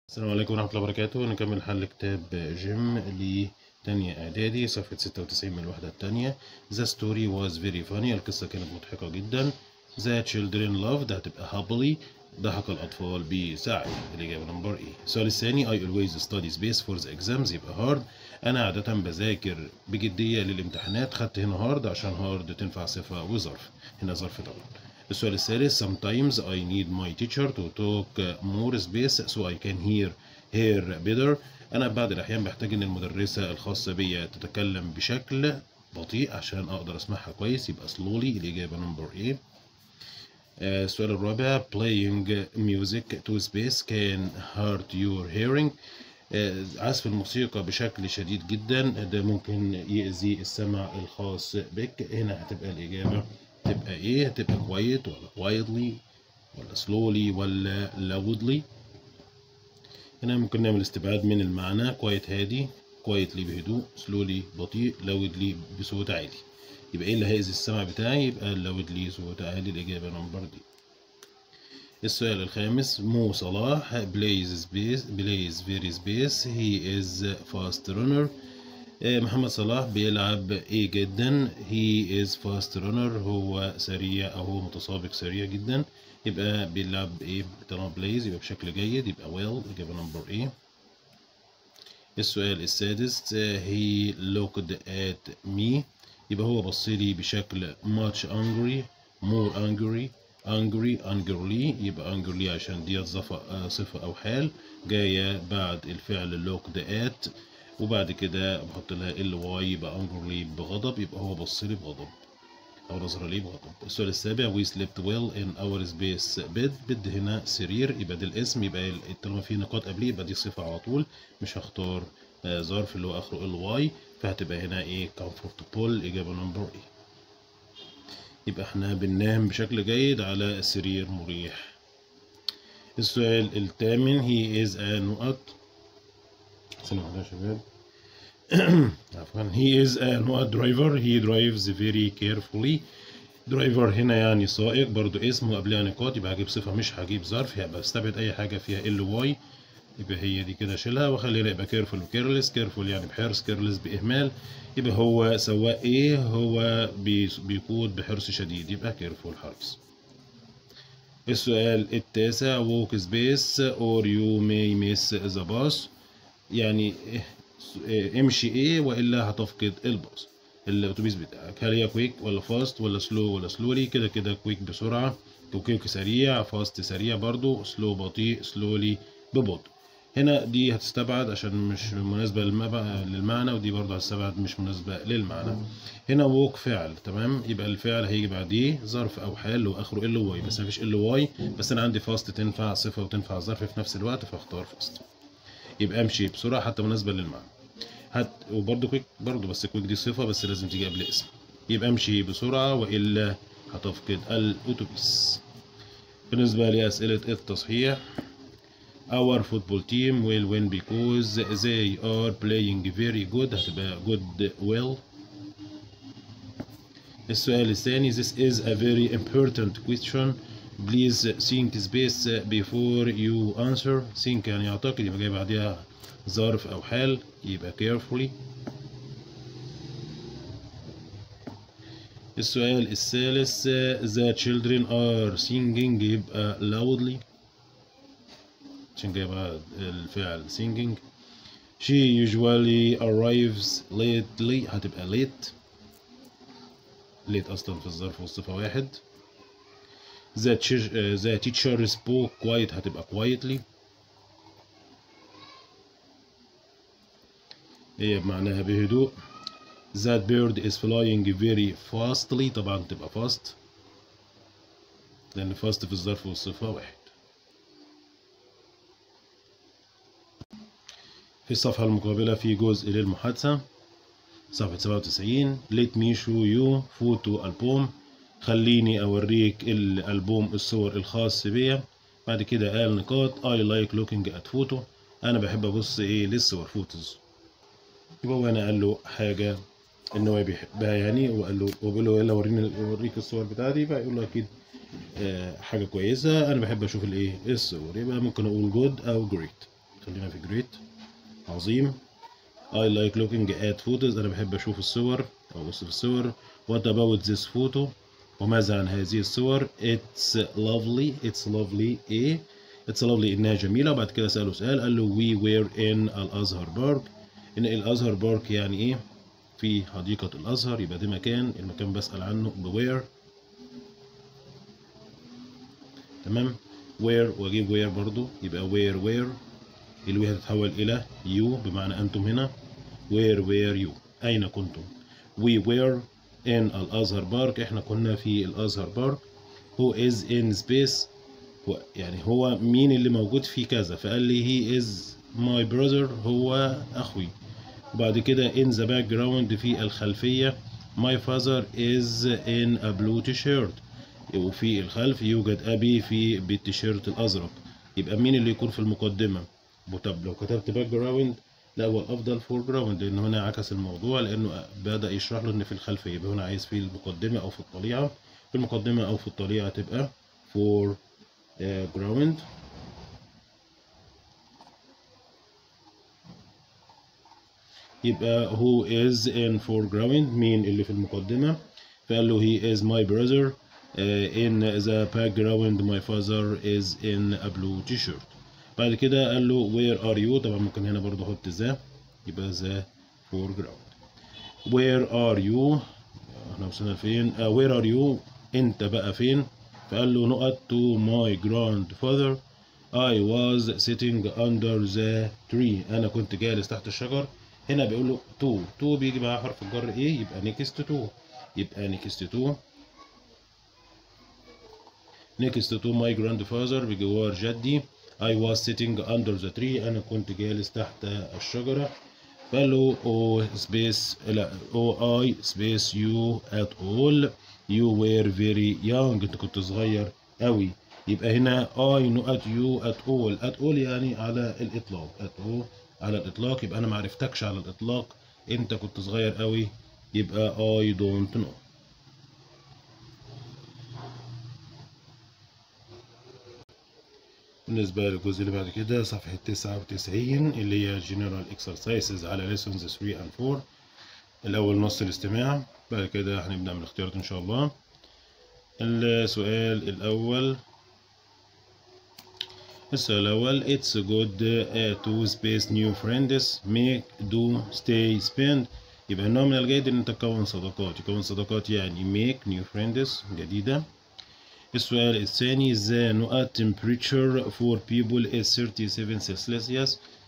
السلام عليكم ورحمة الله وبركاته نكمل حل كتاب جيم لتانية إعدادي صفحة ستة وتسعين من الوحدة التانية The story was very funny القصة كانت مضحكة جدا The children loved هتبقى happily ضحك الأطفال بسعي الإجابة نمبر إيه السؤال الثاني I always study space for the exams يبقى hard أنا عادة بذاكر بجدية للامتحانات خدت هنا hard عشان hard تنفع صفة وظرف هنا ظرف طبعا السؤال الثالث sometimes I need my teacher to talk more space so I can hear her better أنا بعض الأحيان بحتاج إن المدرسة الخاصة بيا تتكلم بشكل بطيء عشان أقدر أسمعها كويس يبقى slowly الإجابة نمبر إيه آه، السؤال الرابع playing music to space can hurt your hearing آه، عزف الموسيقى بشكل شديد جدا ده ممكن يأذي السمع الخاص بك هنا هتبقى الإجابة تبقى إيه هتبقى quiet ولا quietly ولا slowly ولا loudly هنا ممكن نعمل استبعاد من المعنى quiet هادي quietly بهدوء slowly بطيء loudly بصوت عالي يبقى ايه اللي هيأذي السمع بتاعي يبقى loudly صوت عالي الإجابة نمبر دي السؤال الخامس مو صلاح plays space plays very space he is fast runner آه، محمد صلاح بيلعب ايه جدا he is fast runner هو سريع او هو متسابق سريع جدا يبقى بيلعب ايه طالما plays يبقى بشكل جيد يبقى well إجابة نمبر ايه السؤال السادس آه، he looked at me يبقى هو بص لي بشكل much angry more angry angry angrily يبقى angrily عشان دي صفة آه، صفة أو حال جاية بعد الفعل looked at وبعد كده بحط لها ال واي يبقى angrily بغضب يبقى هو بص لي بغضب أو نظر لي بغضب السؤال السابع we slept well in our space bed bed هنا سرير يبقى ده الاسم يبقى ال- طالما في نقاط قبليه يبقى دي صفة على طول مش هختار آه، ظرف اللي هو آخره ال واي فهتبقى هنا ايه comfortable إجابة نمبر ايه يبقى احنا بننام بشكل جيد على سرير مريح السؤال الثامن he is a نقط ثانية واحدة يا شباب عفوا he is a نقط driver he drives very carefully درايفر هنا يعني سائق برضو اسم وقبلها نقاط يبقى هجيب صفة مش هجيب ظرف يبقى بستبعد أي حاجة فيها ال واي يبقى هي دي كده شيلها وخلينا يبقى كيرفول وكيرلس كيرفول يعني بحرص كيرلس بإهمال يبقى هو سواق ايه هو بي- بيقود بحرص شديد يبقى كيرفول حرص السؤال التاسع walk space or you may miss the bus يعني إيه- إيه، امشي ايه والا هتفقد الباص الاتوبيس بتاعك هل هي كويك ولا فاست ولا سلو ولا سلولي كده كده كويك بسرعه وكويك سريع فاست سريع برضو سلو بطيء سلولي ببطء هنا دي هتستبعد عشان مش مناسبة للمب- للمعنى ودي برضه هتستبعد مش مناسبة للمعنى هنا ووك فعل تمام يبقى الفعل هيجي بعديه ظرف او حال واخره ال واي بس مفيش ال واي بس انا عندي فاست تنفع صفة وتنفع ظرف في نفس الوقت فاختار فاست يبقى امشي بسرعة حتى مناسبة للمعنى هت وبرضه كويك برضه بس كويك دي صفة بس لازم تيجي قبل اسم يبقى امشي بسرعة والا هتفقد الاتوبيس بالنسبة لأسئلة التصحيح Our football team will win because they are playing very good هتبقى good well السؤال الثاني This is a very important question Please think space before you answer think يعني يعتقد يبقى جاي بعدها ظرف أو حال يبقى carefully السؤال الثالث The children are singing يبقى loudly عشان جاي بعد الفعل singing She usually arrives lately هتبقى late late أصلا في الظرف والصفة واحد The, ch- the teacher spoke quiet هتبقى quietly هي بمعناها بهدوء That bird is flying very fastly طبعا تبقى fast لأن fast في الظرف والصفة واحد في الصفحة المقابلة في جزء للمحادثة صفحة 97 Let me show you photo album خليني أوريك الألبوم الصور الخاص بيا بعد كده قال نقاط I like looking at photo أنا بحب أبص إيه للصور فوتوز يبقى هو أنا قال له حاجة إن هو بيحبها يعني وقال له وبيقول له يلا وريني أوريك الصور بتاعتي فيقول له أكيد آه، حاجة كويسة أنا بحب أشوف الإيه الصور يبقى ممكن أقول good أو great خلينا في great عظيم I like looking at photos أنا بحب أشوف الصور أو أبص في الصور What about this photo وماذا عن هذه الصور It's lovely It's lovely إيه It's lovely إنها جميلة وبعد كده سأله سؤال قال له We were in الأزهر بارك إن الأزهر بارك يعني إيه في حديقة الأزهر يبقى ده مكان المكان بسأل عنه بوير تمام وير واجيب وير برضو يبقى وير وير الوي هتتحول إلى يو بمعنى أنتم هنا وير وير يو أين كنتم we were in الأزهر بارك احنا كنا في الأزهر بارك who is in space هو يعني هو مين اللي موجود في كذا فقال لي he is my brother هو أخوي وبعد كده in the background في الخلفية my father is in a blue t-shirt وفي الخلف يوجد أبي في بالتيشيرت الأزرق يبقى مين اللي يكون في المقدمة طب لو كتبت باك جراوند لا هو الأفضل فور جراوند لأن هنا عكس الموضوع لأنه بدأ يشرح له إن في الخلفية يبقى هنا عايز في المقدمة أو في الطليعة في المقدمة أو في الطليعة تبقى فور جراوند يبقى who is in foreground مين اللي في المقدمة فقال له he is my brother uh, in the background my father is in a blue t-shirt بعد كده قال له where are you طبعا ممكن هنا برضه احط ذا يبقى ذا foreground where are you احنا وصلنا فين uh, where are you انت بقى فين فقال له نقط to my grandfather I was sitting under the tree أنا كنت جالس تحت الشجر هنا بيقول له تو تو بيجي معاه حرف الجر ايه يبقى نيكست تو يبقى نيكست تو نيكست تو ماي جراند فازر بجوار جدي I was sitting under the tree أنا كنت جالس تحت الشجرة قال له او سبيس لا او اي سبيس يو at all you were very young انت كنت صغير قوي يبقى هنا I نقط you at all at all يعني على الإطلاق at all على الإطلاق يبقى أنا معرفتكش على الإطلاق أنت كنت صغير قوي يبقى I don't know بالنسبة للجزء اللي بعد كده صفحة 99 اللي هي General Exercises على Lessons 3 and 4 الأول نص الاستماع بعد كده هنبدأ من الاختيارات إن شاء الله السؤال الأول السؤال الأول It's good uh, to space new friends make do stay spend يبقى النوع من الجيد إن أنت تكون صداقات يكون صداقات يعني make new friends جديدة السؤال الثاني the نقط temperature for people is 37 Celsius